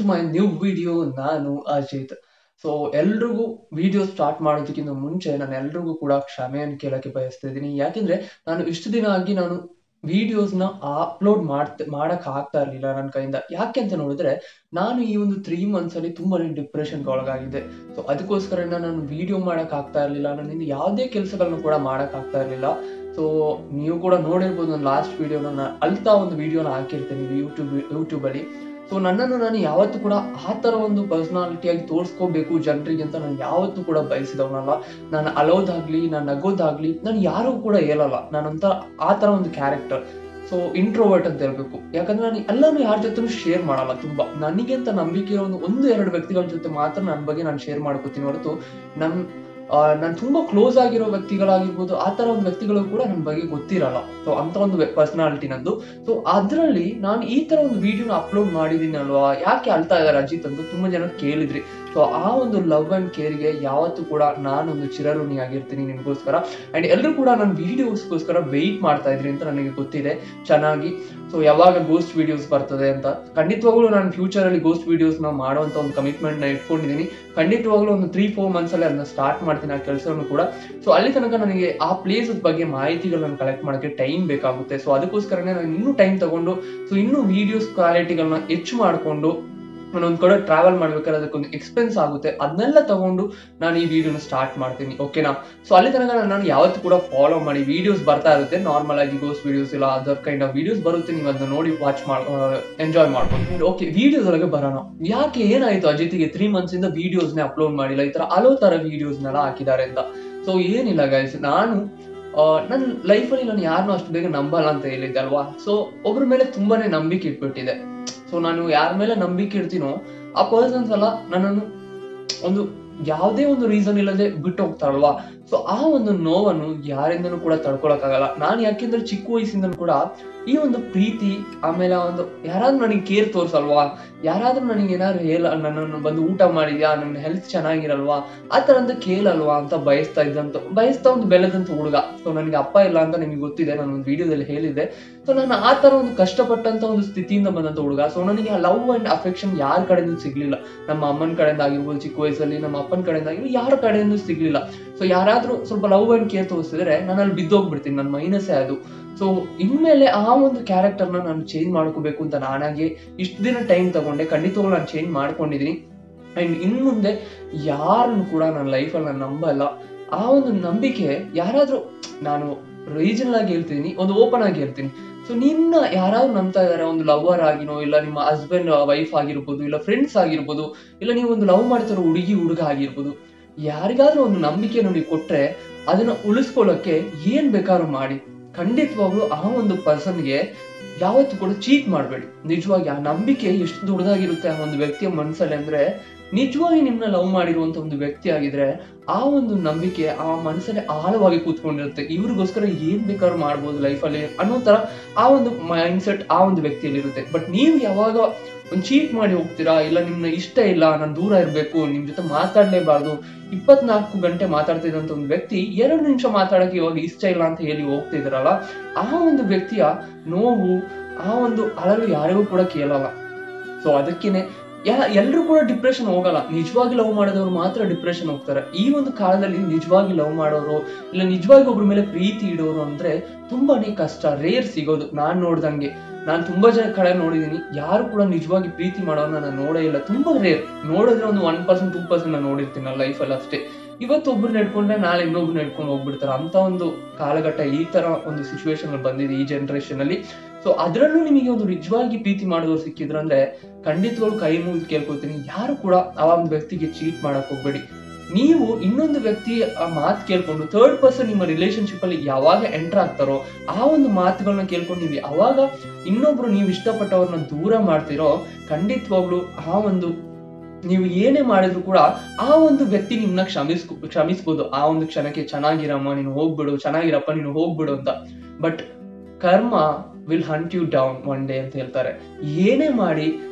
ಮೈ new video ನಾನು Ajith so ಎಲ್ರಿಗೂ video start ಮಾಡೋದಕ್ಕಿಂತ ಮುಂಚೆ ನಾನು ಎಲ್ರಿಗೂ ಕೂಡ ಕ್ಷಮೆಯನ್ನು ಕೇಳಕ್ಕೆ ಬಯಸ್ತಾ ಇದ್ದೀನಿ ಯಾಕೆಂದ್ರೆ ನಾನು ಇಷ್ಟು ದಿನ ಆಗಿ ನಾನು ವಿಡಿಯೋಸ್ನ ಅಪ್ಲೋಡ್ ಮಾಡ್ತ ಮಾಡಕ್ ಆಗ್ತಾ ಇರ್ಲಿಲ್ಲ ನನ್ನ ಕೈಯಿಂದ ಯಾಕೆ ಅಂತ ನೋಡಿದ್ರೆ ನಾನು ಈ ಒಂದು ತ್ರೀ ಮಂತ್ಸ್ ಅಲ್ಲಿ ತುಂಬಾನೇ ಡಿಪ್ರೆಷನ್ಗೆ ಒಳಗಾಗಿದ್ದೆ ಸೊ ಅದಕ್ಕೋಸ್ಕರ ನಾನು ವಿಡಿಯೋ ಮಾಡಕ್ ಆಗ್ತಾ ಇರ್ಲಿಲ್ಲ ನನ್ನಿಂದ ಯಾವುದೇ ಕೆಲಸಗಳನ್ನು ಕೂಡ ಮಾಡಕ್ ಆಗ್ತಾ ಇರ್ಲಿಲ್ಲ ಸೊ ನೀವು ಕೂಡ ನೋಡಿರ್ಬೋದು ನನ್ನ ಲಾಸ್ಟ್ ವಿಡಿಯೋ ನಾನು ಅಳ್ತಾ ಒಂದು ವಿಡಿಯೋನ ಹಾಕಿರ್ತೀನಿ ಯೂಟ್ಯೂಬ್ ಯೂಟ್ಯೂಬ್ ಅಲ್ಲಿ ಸೊ ನನ್ನನ್ನು ನಾನು ಯಾವತ್ತೂ ಕೂಡ ಆ ತರ ಒಂದು ಪರ್ಸನಾಲಿಟಿಯಾಗಿ ತೋರಿಸ್ಕೋಬೇಕು ಜನರಿಗೆ ಅಂತ ನಾನು ಯಾವತ್ತೂ ಕೂಡ ಬಯಸಿದವನಲ್ಲ ನಾನು ಅಲೋದಾಗ್ಲಿ ನಾನು ನಗೋದಾಗ್ಲಿ ನಾನು ಯಾರು ಕೂಡ ಹೇಳಲ್ಲ ನಾನಂತ ಆ ತರ ಒಂದು ಕ್ಯಾರೆಕ್ಟರ್ ಸೊ ಇಂಟ್ರೋವರ್ಟ್ ಅಂತ ಹೇಳ್ಬೇಕು ಯಾಕಂದ್ರೆ ನಾನು ಎಲ್ಲಾನು ಯಾರ ಜೊತೆ ಶೇರ್ ಮಾಡಲ್ಲ ತುಂಬಾ ನನಗೆ ಅಂತ ನಂಬಿಕೆ ಇರೋ ಒಂದು ಒಂದು ಎರಡು ವ್ಯಕ್ತಿಗಳ ಜೊತೆ ಮಾತ್ರ ನನ್ನ ಬಗ್ಗೆ ನಾನು ಶೇರ್ ಮಾಡ್ಕೋತೀನಿ ಹೊರತು ನಮ್ ನಾನು ತುಂಬಾ ಕ್ಲೋಸ್ ಆಗಿರೋ ವ್ಯಕ್ತಿಗಳಾಗಿರ್ಬೋದು ಆ ತರ ಒಂದು ವ್ಯಕ್ತಿಗಳು ಕೂಡ ನನ್ನ ಬಗ್ಗೆ ಗೊತ್ತಿರಲ್ಲ ಸೊ ಅಂತ ಒಂದು ಪರ್ಸನಾಲಿಟಿ ನಂದು ಸೊ ಅದ್ರಲ್ಲಿ ನಾನು ಈ ತರ ಒಂದು ವಿಡಿಯೋನ ಅಪ್ಲೋಡ್ ಮಾಡಿದೀನಿ ಅಲ್ವಾ ಯಾಕೆ ಅಳ್ತಾ ಇದಾರೆ ಅಜಿತ್ ಅಂತ ತುಂಬಾ ಜನ ಕೇಳಿದ್ರಿ ಸೊ ಆ ಒಂದು ಲವ್ ಅಂಡ್ ಕೇರ್ಗೆ ಯಾವತ್ತೂ ಕೂಡ ನಾನೊಂದು ಚಿರಋಣಿ ಆಗಿರ್ತೀನಿ ನಿಮಗೋಸ್ಕರ ಅಂಡ್ ಎಲ್ಲರೂ ಕೂಡ ನನ್ನ ವಿಡಿಯೋಸ್ಗೋಸ್ಕರ ವೆಯ್ಟ್ ಮಾಡ್ತಾ ಇದ್ರಿ ಅಂತ ನನಗೆ ಗೊತ್ತಿದೆ ಚೆನ್ನಾಗಿ ಸೊ ಯಾವಾಗ ಗೋಸ್ಟ್ ವಿಡಿಯೋಸ್ ಬರ್ತದೆ ಅಂತ ಖಂಡಿತವಾಗ್ಲೂ ನಾನು ಫ್ಯೂಚರ್ ಅಲ್ಲಿ ಗೋಸ್ಟ್ ವಿಡಿಯೋಸ್ ನ ಮಾಡುವಂತ ಒಂದು ಕಮಿಟ್ಮೆಂಟ್ ನ ಇಟ್ಕೊಂಡಿದ್ದೀನಿ ಖಂಡಿತವಾಗ್ಲೂ ಒಂದು ತ್ರೀ ಫೋರ್ ಮಂತ್ಸ್ ಅಲ್ಲಿ ಅದನ್ನ ಸ್ಟಾರ್ಟ್ ಮಾಡ್ತೀನಿ ಆ ಕೆಲಸವನ್ನು ಕೂಡ ಸೊ ಅಲ್ಲಿ ತನಕ ನನಗೆ ಆ ಪ್ಲೇಸ್ ಬಗ್ಗೆ ಮಾಹಿತಿಗಳನ್ನ ಕಲೆಕ್ಟ್ ಮಾಡೋಕ್ಕೆ ಟೈಮ್ ಬೇಕಾಗುತ್ತೆ ಸೊ ಅದಕ್ಕೋಸ್ಕರನೇ ನಾನು ಇನ್ನೂ ಟೈಮ್ ತಗೊಂಡು ಸೊ ಇನ್ನೂ ವಿಡಿಯೋಸ್ ಕ್ವಾಲಿಟಿಗಳನ್ನ ಹೆಚ್ಚು ಮಾಡಿಕೊಂಡು ನಾನೊಂದ್ ಕಡೆ ಟ್ರಾವೆಲ್ ಮಾಡ್ಬೇಕಾದ್ರೆ ಅದಕ್ಕೊಂದು ಎಕ್ಸ್ಪೆನ್ಸ್ ಆಗುತ್ತೆ ಅದನ್ನೆಲ್ಲ ತಗೊಂಡು ನಾನು ಈ ವಿಡಿಯೋನ ಸ್ಟಾರ್ಟ್ ಮಾಡ್ತೀನಿ ಓಕೆನಾ ಸೊ ಅಲ್ಲಿ ತನಕ ನಾನು ಯಾವತ್ತೂ ಕೂಡ ಫಾಲೋ ಮಾಡಿ ವಿಡಿಯೋಸ್ ಬರ್ತಾ ಇರುತ್ತೆ ನಾರ್ಮಲ್ ಆಗಿ ಗೋಸ್ ವಿಡಿಯೋಸ್ ಇಲ್ಲ ಅದರ್ ಕೈಂಡ್ ಆಫ್ ವಿಡಿಯೋಸ್ ಬರುತ್ತೆ ನೀವು ಅದನ್ನ ನೋಡಿ ವಾಚ್ ಮಾಡ್ ಎಂಜಾಯ್ ಮಾಡ್ಕೊಂಡು ಓಕೆ ವಿಡಿಯೋಸ್ ಒಳಗೆ ಬರೋಣ ಯಾಕೆ ಏನಾಯ್ತು ಅಜಿತಿಗೆ ತ್ರೀ ಮಂತ್ಸ್ ಇಂದ ವಿಡಿಯೋಸ್ ನೇ ಅಪ್ಲೋಡ್ ಮಾಡಿಲ್ಲ ಈ ತರ ಹಲವು ತರ ವಿಡಿಯೋಸ್ನೆಲ್ಲ ಹಾಕಿದ್ದಾರೆ ಅಂತ ಸೊ ಏನಿಲ್ಲ ಗೈಸ್ ನಾನು ನನ್ನ ಲೈಫಲ್ಲಿ ನಾನು ಯಾರನ್ನೂ ಅಷ್ಟು ಬೇಗ ನಂಬಲ್ಲ ಅಂತ ಹೇಳಿದ್ದೆ ಅಲ್ವಾ ಸೊ ಒಬ್ರ ಮೇಲೆ ತುಂಬಾನೇ ನಂಬಿಕೆ ಇಟ್ಬಿಟ್ಟಿದೆ ಸೊ ನಾನು ಯಾರ ಮೇಲೆ ನಂಬಿಕೆ ಇಡ್ತೀನೋ ಆ ಪರ್ಸನ್ಸ್ ಎಲ್ಲ ನನ್ನನ್ನು ಒಂದು ಯಾವುದೇ ಒಂದು ರೀಸನ್ ಇಲ್ಲದೆ ಬಿಟ್ಟು ಹೋಗ್ತಾರಲ್ವಾ ಸೊ ಆ ಒಂದು ನೋವನ್ನು ಯಾರಿಂದನೂ ಕೂಡ ತಡ್ಕೊಳಕ್ಕಾಗಲ್ಲ ನಾನು ಯಾಕೆಂದ್ರೆ ಚಿಕ್ಕ ವಯಸ್ಸಿಂದನೂ ಕೂಡ ಈ ಒಂದು ಪ್ರೀತಿ ಆಮೇಲೆ ಒಂದು ಯಾರಾದ್ರೂ ನನಗೆ ಕೇರ್ ತೋರ್ಸಲ್ವಾ ಯಾರಾದ್ರೂ ನನಗೆ ಏನಾದ್ರು ಹೇಳ ನನ್ನನ್ನು ಬಂದು ಊಟ ಮಾಡಿದ್ಯಾ ನನ್ನ ಹೆಲ್ತ್ ಚೆನ್ನಾಗಿರಲ್ವಾ ಆ ತರ ಅಂತ ಕೇಳಲ್ವಾ ಅಂತ ಬಯಸ್ತಾ ಇದ್ದಂತ ಬಯಸ್ತಾ ಒಂದು ಬೆಳೆದಂತ ಹುಡುಗ ಸೊ ನನಗೆ ಅಪ್ಪ ಇಲ್ಲ ಅಂತ ನಿಮಗೆ ಗೊತ್ತಿದೆ ನಾನು ಒಂದು ವಿಡಿಯೋದಲ್ಲಿ ಹೇಳಿದ್ದೆ ಸೊ ನಾನು ಆ ತರ ಒಂದು ಕಷ್ಟಪಟ್ಟಂತ ಒಂದು ಸ್ಥಿತಿಯಿಂದ ಬಂದಂತ ಹುಡುಗ ಸೊ ನನಗೆ ಆ ಲವ್ ಅಂಡ್ ಅಫೆಕ್ಷನ್ ಯಾರ ಕಡೆಯಿಂದ ಸಿಗ್ಲಿಲ್ಲ ನಮ್ಮ ಅಮ್ಮನ ಕಡೆಯಿಂದ ಆಗಿರ್ಬೋದು ಚಿಕ್ಕ ವಯಸ್ಸಲ್ಲಿ ನಮ್ಮ ಅಪ್ಪನ ಕಡೆಯಿಂದ ಆಗಿರ್ಬೋದು ಯಾರ ಕಡೆಯಿಂದ ಸಿಗ್ಲಿಲ್ಲ ಸೊ ಯಾರಾದ್ರೂ ಸ್ವಲ್ಪ ಲವ್ ಅಂಡ್ ಕೇರ್ ತೋರಿಸಿದ್ರೆ ನಾನು ಅಲ್ಲಿ ಬಿದ್ದೋಗ್ಬಿಡ್ತೀನಿ ನನ್ನ ಮೈನಸ್ಸೇ ಅದು ಸೊ ಇನ್ಮೇಲೆ ಆ ಒಂದು ಕ್ಯಾರೆಕ್ಟರ್ನ ನಾನು ಚೇಂಜ್ ಮಾಡ್ಕೋಬೇಕು ಅಂತ ನಾನಾಗೆ ಇಷ್ಟು ದಿನ ಟೈಮ್ ತಗೊಂಡೆ ಖಂಡಿತವಾಗ್ಲೂ ನಾನು ಚೇಂಜ್ ಮಾಡ್ಕೊಂಡಿದ್ದೀನಿ ಅಂಡ್ ಇನ್ ಮುಂದೆ ಯಾರನ್ನು ಕೂಡ ನನ್ನ ಲೈಫಲ್ಲಿ ನಾನು ನಂಬಲ್ಲ ಆ ಒಂದು ನಂಬಿಕೆ ಯಾರಾದ್ರೂ ನಾನು ರೀಜನಲ್ ಆಗಿ ಹೇಳ್ತೀನಿ ಒಂದು ಓಪನ್ ಆಗಿ ಹೇಳ್ತೀನಿ ಸೊ ನಿನ್ನ ಯಾರಾದ್ರೂ ನಂಬ್ತಾ ಇದಾರೆ ಒಂದು ಲವರ್ ಆಗಿನೋ ಇಲ್ಲ ನಿಮ್ಮ ಹಸ್ಬೆಂಡ್ ವೈಫ್ ಆಗಿರ್ಬೋದು ಇಲ್ಲ ಫ್ರೆಂಡ್ಸ್ ಆಗಿರ್ಬೋದು ಇಲ್ಲ ನೀವು ಒಂದು ಲವ್ ಮಾಡ್ತಿರೋ ಹುಡುಗಿ ಹುಡುಗ ಆಗಿರ್ಬೋದು ಯಾರಿಗಾದ್ರೂ ಒಂದು ನಂಬಿಕೆ ನೋಡಿ ಕೊಟ್ರೆ ಅದನ್ನ ಉಳಿಸ್ಕೊಳ್ಳೋಕೆ ಏನ್ ಬೇಕಾದ್ರೂ ಮಾಡಿ ಖಂಡಿತವಾಗ್ಲೂ ಆ ಒಂದು ಪರ್ಸನ್ಗೆ ಯಾವತ್ತೂ ಕೂಡ ಚೀಟ್ ಮಾಡಬೇಡಿ ನಿಜವಾಗಿ ಆ ನಂಬಿಕೆ ಎಷ್ಟು ದೊಡ್ಡದಾಗಿರುತ್ತೆ ಆ ಒಂದು ವ್ಯಕ್ತಿಯ ಮನಸ್ಸಲ್ಲಿ ಅಂದ್ರೆ ನಿಜವಾಗಿ ನಿಮ್ನ ಲವ್ ಮಾಡಿರುವಂತ ಒಂದು ವ್ಯಕ್ತಿ ಆಗಿದ್ರೆ ಆ ಒಂದು ನಂಬಿಕೆ ಆ ಮನಸ್ಸಲ್ಲಿ ಆಳವಾಗಿ ಕೂತ್ಕೊಂಡಿರುತ್ತೆ ಇವ್ರಿಗೋಸ್ಕರ ಏನ್ ಬೇಕಾದ್ರೂ ಮಾಡ್ಬೋದು ಲೈಫಲ್ಲಿ ಅನ್ನೋ ತರ ಆ ಒಂದು ಮೈಂಡ್ ಸೆಟ್ ಆ ಒಂದು ವ್ಯಕ್ತಿಯಲ್ಲಿ ಇರುತ್ತೆ ಬಟ್ ನೀವು ಯಾವಾಗ ಒಂದು ಚೀಟ್ ಮಾಡಿ ಹೋಗ್ತೀರಾ ಇಲ್ಲ ನಿಮ್ನ ಇಷ್ಟ ಇಲ್ಲ ನಾನು ದೂರ ಇರಬೇಕು ನಿಮ್ ಜೊತೆ ಮಾತಾಡ್ಲೇಬಾರ್ದು ಇಪ್ಪತ್ನಾಲ್ಕು ಗಂಟೆ ಮಾತಾಡ್ತಿದ್ದಂತ ಒಂದು ವ್ಯಕ್ತಿ ಎರಡು ನಿಮಿಷ ಮಾತಾಡಕ್ಕೆ ಇವಾಗ ಇಷ್ಟ ಇಲ್ಲ ಅಂತ ಹೇಳಿ ಹೋಗ್ತಿದ್ರಲ್ಲ ಆ ಒಂದು ವ್ಯಕ್ತಿಯ ನೋವು ಆ ಒಂದು ಅಳಲು ಯಾರಿಗೂ ಕೂಡ ಕೇಳಲ್ಲ ಸೊ ಅದಕ್ಕೇನೆ ಯಾ ಎಲ್ಲರೂ ಕೂಡ ಡಿಪ್ರೆಷನ್ ಹೋಗಲ್ಲ ನಿಜವಾಗಿ ಲವ್ ಮಾಡಿದವರು ಮಾತ್ರ ಡಿಪ್ರೆಷನ್ ಹೋಗ್ತಾರೆ ಈ ಒಂದು ಕಾಲದಲ್ಲಿ ನಿಜವಾಗಿ ಲವ್ ಮಾಡೋರು ಇಲ್ಲ ನಿಜವಾಗಿ ಒಬ್ರ ಮೇಲೆ ಪ್ರೀತಿ ಇಡೋರು ಅಂದ್ರೆ ತುಂಬಾನೇ ಕಷ್ಟ ರೇರ್ ಸಿಗೋದು ನಾನ್ ನೋಡ್ದಂಗೆ ನಾನು ತುಂಬಾ ಜನ ಕಡೆ ನೋಡಿದೀನಿ ಯಾರು ಕೂಡ ನಿಜವಾಗಿ ಪ್ರೀತಿ ಮಾಡೋರ್ನ ನಾನು ನೋಡೇ ಇಲ್ಲ ತುಂಬಾ ರೇರ್ ನೋಡಿದ್ರೆ ಒಂದು ಒನ್ ಪರ್ಸೆಂಟ್ ಟೂ ಪರ್ಸೆಂಟ್ ನಾನು ನೋಡಿರ್ತೀನಿ ನನ್ನ ಲೈಫಲ್ಲಿ ಅಷ್ಟೇ ಇವತ್ತು ಒಬ್ರು ನಡ್ಕೊಂಡ್ರೆ ನಾಳೆ ಇನ್ನೊಬ್ರು ನಡ್ಕೊಂಡು ಹೋಗ್ಬಿಡ್ತಾರೆ ಅಂತ ಒಂದು ಕಾಲಘಟ್ಟ ಈ ತರ ಒಂದು ಸಿಚುವೇಶನ್ ಬಂದಿದೆ ಈ ಜನರೇಷನ್ ಅಲ್ಲಿ ಸೊ ಅದ್ರಲ್ಲೂ ನಿಮಗೆ ಒಂದು ನಿಜವಾಗಿ ಪ್ರೀತಿ ಮಾಡಿದವ್ರು ಸಿಕ್ಕಿದ್ರಂದ್ರೆ ಖಂಡಿತವಾಗ್ಲೂ ಕೈ ಮುಗಿದು ಕೇಳ್ಕೊಳ್ತೀನಿ ಯಾರು ಕೂಡ ಆ ಒಂದು ವ್ಯಕ್ತಿಗೆ ಚೀಟ್ ಮಾಡಕ್ ಹೋಗ್ಬೇಡಿ ನೀವು ಇನ್ನೊಂದು ವ್ಯಕ್ತಿ ಆ ಮಾತು ಕೇಳ್ಕೊಂಡು ಥರ್ಡ್ ಪರ್ಸನ್ ನಿಮ್ಮ ರಿಲೇಶನ್ಶಿಪ್ ಅಲ್ಲಿ ಯಾವಾಗ ಎಂಟರ್ ಆಗ್ತಾರೋ ಆ ಒಂದು ಮಾತುಗಳನ್ನ ಕೇಳ್ಕೊಂಡು ನೀವು ಯಾವಾಗ ಇನ್ನೊಬ್ರು ನೀವು ಇಷ್ಟಪಟ್ಟವ್ರನ್ನ ದೂರ ಮಾಡ್ತಿರೋ ಖಂಡಿತವಾಗ್ಲು ಆ ಒಂದು ನೀವು ಏನೇ ಮಾಡಿದ್ರು ಕೂಡ ಆ ಒಂದು ವ್ಯಕ್ತಿ ನಿಮ್ನ ಕ್ಷಮಿಸ್ ಕ್ಷಮಿಸ್ಬೋದು ಆ ಒಂದು ಕ್ಷಣಕ್ಕೆ ಚೆನ್ನಾಗಿರಮ್ಮ ನೀನು ಹೋಗ್ಬಿಡು ಚೆನ್ನಾಗಿರಪ್ಪ ನೀನು ಹೋಗ್ಬಿಡು ಅಂತ but karma will hunt you down one day ಅಂತ ಹೇಳ್ತಾರೆ ಏನೇ ಮಾಡಿ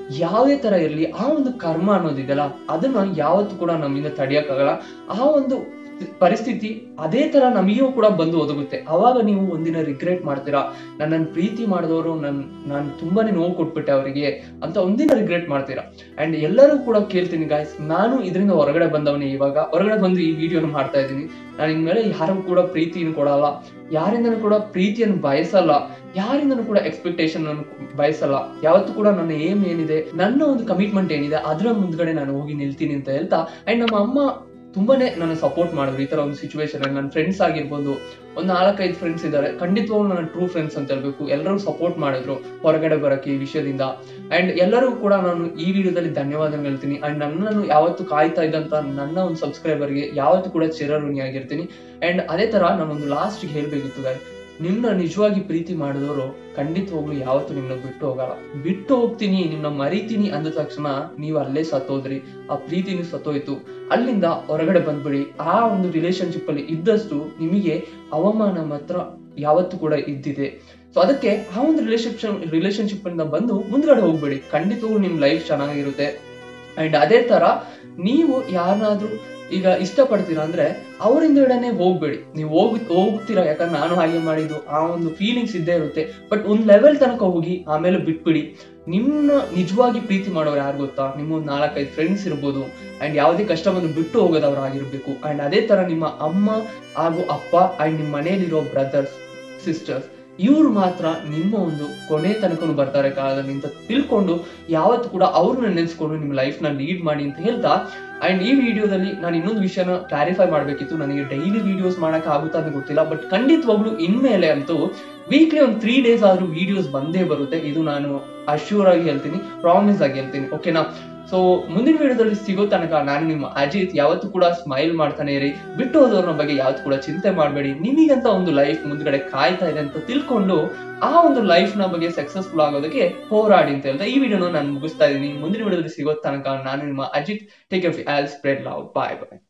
ಯಾವುದೇ ತರ ಇರಲಿ ಆ ಒಂದು ಕರ್ಮ ಅನ್ನೋದಿದೆಯಲ್ಲ ಅದನ್ನ ಯಾವತ್ತೂ ಕೂಡ ನಮ್ಮಿಂದ ತಡೆಯಕ್ಕಾಗಲ್ಲ ಆ ಒಂದು ಪರಿಸ್ಥಿತಿ ಅದೇ ತರ ನಮಗೂ ಕೂಡ ಬಂದು ಒದಗುತ್ತೆ ಅವಾಗ ನೀವು ಒಂದಿನ ರಿಗ್ರೆಟ್ ಮಾಡ್ತೀರಾ ನನ್ನನ್ನು ಪ್ರೀತಿ ಮಾಡಿದವರು ನನ್ ನಾನು ತುಂಬಾನೇ ನೋವು ಕೊಟ್ಬಿಟ್ಟೆ ಅವರಿಗೆ ಅಂತ ಒಂದಿನ ರಿಗ್ರೆಟ್ ಮಾಡ್ತೀರಾ ಅಂಡ್ ಎಲ್ಲರೂ ಕೂಡ ಕೇಳ್ತೀನಿ ಗಾಯ್ಸ್ ನಾನು ಇದರಿಂದ ಹೊರಗಡೆ ಬಂದವನೇ ಇವಾಗ ಹೊರಗಡೆ ಬಂದು ಈ ವಿಡಿಯೋನ ಮಾಡ್ತಾ ಇದ್ದೀನಿ ನಾನು ಇನ್ಮೇಲೆ ಯಾರಿಗೂ ಕೂಡ ಪ್ರೀತಿಯನ್ನು ಕೊಡಲ್ಲ ಯಾರಿಂದನೂ ಕೂಡ ಪ್ರೀತಿಯನ್ನು ಬಯಸಲ್ಲ ಯಾರಿಂದನೂ ಕೂಡ ಎಕ್ಸ್ಪೆಕ್ಟೇಷನ್ ಅನ್ನು ಬಯಸಲ್ಲ ಯಾವತ್ತೂ ಕೂಡ ನನ್ನ ಏಮ್ ಏನಿದೆ ನನ್ನ ಒಂದು ಕಮಿಟ್ಮೆಂಟ್ ಏನಿದೆ ಅದರ ಮುಂದ್ಗಡೆ ನಾನು ಹೋಗಿ ನಿಲ್ತೀನಿ ಅಂತ ಹೇಳ್ತಾ ಅಂಡ್ ನಮ್ಮ ಅಮ್ಮ ತುಂಬಾನೇ ನನ್ನ ಸಪೋರ್ಟ್ ಮಾಡಿದ್ರು ಈ ತರ ಒಂದು ಸಿಚುವೇಶನ್ ನನ್ನ ಫ್ರೆಂಡ್ಸ್ ಆಗಿರ್ಬೋದು ಒಂದು ನಾಲ್ಕೈದು ಫ್ರೆಂಡ್ಸ್ ಇದ್ದಾರೆ ಖಂಡಿತವಾಗ್ಲೂ ನನ್ನ ಟ್ರೂ ಫ್ರೆಂಡ್ಸ್ ಅಂತ ಹೇಳ್ಬೇಕು ಎಲ್ಲರೂ ಸಪೋರ್ಟ್ ಮಾಡಿದ್ರು ಹೊರಗಡೆ ಬರಕ್ಕೆ ಈ ವಿಷಯದಿಂದ ಅಂಡ್ ಎಲ್ಲರಿಗೂ ಕೂಡ ನಾನು ಈ ವಿಡಿಯೋದಲ್ಲಿ ಧನ್ಯವಾದ ಹೇಳ್ತೀನಿ ಅಂಡ್ ನನ್ನನ್ನು ಯಾವತ್ತು ಕಾಯ್ತಾ ಇದ್ದಂತ ನನ್ನ ಒಂದು ಸಬ್ಸ್ಕ್ರೈಬರ್ಗೆ ಯಾವತ್ತೂ ಕೂಡ ಚಿರಋಣಿಯಾಗಿರ್ತೀನಿ ಅಂಡ್ ಅದೇ ತರ ನಾನೊಂದು ಲಾಸ್ಟ್ ಹೇಳ್ಬೇಕಿತ್ತು ಗಾಯ್ ನಿಮ್ನ ನಿಜವಾಗಿ ಪ್ರೀತಿ ಮಾಡಿದವರು ಖಂಡಿತವಾಗ್ಲು ಯಾವತ್ತೂ ನಿಮ್ನ ಬಿಟ್ಟು ಹೋಗಲ್ಲ ಬಿಟ್ಟು ಹೋಗ್ತೀನಿ ನಿಮ್ನ ಮರಿತೀನಿ ಅಂದ ತಕ್ಷಣ ನೀವು ಅಲ್ಲೇ ಸತ್ತೋದ್ರಿ ಆ ಪ್ರೀತಿನೂ ಸತ್ತೋಯ್ತು ಅಲ್ಲಿಂದ ಹೊರಗಡೆ ಬಂದ್ಬಿಡಿ ಆ ಒಂದು ರಿಲೇಶನ್ಶಿಪ್ ಅಲ್ಲಿ ಇದ್ದಷ್ಟು ನಿಮಗೆ ಅವಮಾನ ಮಾತ್ರ ಯಾವತ್ತೂ ಕೂಡ ಇದ್ದಿದೆ ಸೊ ಅದಕ್ಕೆ ಆ ಒಂದು ರಿಲೇಶನ್ಶಿಪ್ ರಿಲೇಶನ್ಶಿಪ್ ಇಂದ ಬಂದು ಮುಂದ್ಗಡೆ ಹೋಗ್ಬೇಡಿ ಖಂಡಿತವಾಗ್ಲೂ ನಿಮ್ ಲೈಫ್ ಚೆನ್ನಾಗಿರುತ್ತೆ ಅಂಡ್ ಅದೇ ತರ ನೀವು ಯಾರನ್ನಾದ್ರೂ ಈಗ ಇಷ್ಟಪಡ್ತೀರಾ ಅಂದ್ರೆ ಅವರಿಂದೆಡೆನೆ ಹೋಗ್ಬೇಡಿ ನೀವು ಹೋಗ್ ಹೋಗ್ತೀರಾ ಯಾಕಂದ್ರೆ ನಾನು ಹಾಗೆ ಮಾಡಿದ್ದು ಆ ಒಂದು ಫೀಲಿಂಗ್ಸ್ ಇದ್ದೇ ಇರುತ್ತೆ ಬಟ್ ಒಂದ್ ಲೆವೆಲ್ ತನಕ ಹೋಗಿ ಆಮೇಲೆ ಬಿಟ್ಬಿಡಿ ನಿಮ್ನ ನಿಜವಾಗಿ ಪ್ರೀತಿ ಮಾಡೋರು ಯಾರು ಗೊತ್ತಾ ನಿಮ್ಮ ಒಂದು ನಾಲ್ಕೈದು ಫ್ರೆಂಡ್ಸ್ ಇರ್ಬೋದು ಅಂಡ್ ಯಾವುದೇ ಕಷ್ಟ ಬಂದು ಬಿಟ್ಟು ಹೋಗೋದವ್ರು ಆಗಿರ್ಬೇಕು ಅಂಡ್ ಅದೇ ತರ ನಿಮ್ಮ ಅಮ್ಮ ಹಾಗೂ ಅಪ್ಪ ಅಂಡ್ ನಿಮ್ಮ ಮನೆಯಲ್ಲಿರೋ ಬ್ರದರ್ಸ್ ಸಿಸ್ಟರ್ಸ್ ಇವ್ರು ಮಾತ್ರ ನಿಮ್ಮ ಒಂದು ಕೊನೆ ತನಕನು ಬರ್ತಾರೆ ಕಾಲದಲ್ಲಿ ಅಂತ ತಿಳ್ಕೊಂಡು ಯಾವತ್ತು ಕೂಡ ಅವ್ರನ್ನ ನೆನೆಸ್ಕೊಂಡು ನಿಮ್ಮ ಲೈಫ್ ನ ಲೀಡ್ ಮಾಡಿ ಅಂತ ಹೇಳ್ತಾ ಅಂಡ್ ಈ ವಿಡಿಯೋದಲ್ಲಿ ನಾನು ಇನ್ನೊಂದು ವಿಷಯನ ಕ್ಲಾರಿಫೈ ಮಾಡ್ಬೇಕಿತ್ತು ನನಗೆ ಡೈಲಿ ವಿಡಿಯೋಸ್ ಮಾಡಕ್ ಆಗುತ್ತಾ ಅಂತ ಗೊತ್ತಿಲ್ಲ ಬಟ್ ಖಂಡಿತವಾಗ್ಲು ಇನ್ಮೇಲೆ ಅಂತೂ ವೀಕ್ಲಿ ಒಂದು ತ್ರೀ ಡೇಸ್ ಆದ್ರೂ ವಿಡಿಯೋಸ್ ಬಂದೇ ಬರುತ್ತೆ ಇದು ನಾನು ಅಶ್ಯೂರ್ ಆಗಿ ಹೇಳ್ತೀನಿ ಪ್ರಾಮಿಸ್ ಆಗಿ ಹೇಳ್ತೀನಿ ಓಕೆನಾ ಸೊ ಮುಂದಿನ ವಿಡಿಯೋದಲ್ಲಿ ಸಿಗೋ ತನಕ ನಾನು ನಿಮ್ಮ ಅಜಿತ್ ಯಾವತ್ತೂ ಕೂಡ ಸ್ಮೈಲ್ ಮಾಡ್ತಾನೆ ಇರಿ ಬಿಟ್ಟು ಹೋದವ್ರ ಬಗ್ಗೆ ಯಾವತ್ತೂ ಕೂಡ ಚಿಂತೆ ಮಾಡಬೇಡಿ ನಿಮಗಂತ ಒಂದು ಲೈಫ್ ಮುಂದ್ಗಡೆ ಕಾಯ್ತಾ ಇದೆ ಅಂತ ತಿಳ್ಕೊಂಡು ಆ ಒಂದು ಲೈಫ್ ನ ಬಗ್ಗೆ ಸಕ್ಸಸ್ಫುಲ್ ಆಗೋದಕ್ಕೆ ಹೋರಾಡಿ ಅಂತ ಹೇಳ್ತಾ ಈ ವಿಡಿಯೋನ ನಾನು ಮುಗಿಸ್ತಾ ಇದ್ದೀನಿ ಮುಂದಿನ ವಿಡಿಯೋದಲ್ಲಿ ಸಿಗೋ ತನಕ ನಾನು ನಿಮ್ಮ Ajith take all spread love bye ಬಾಯ್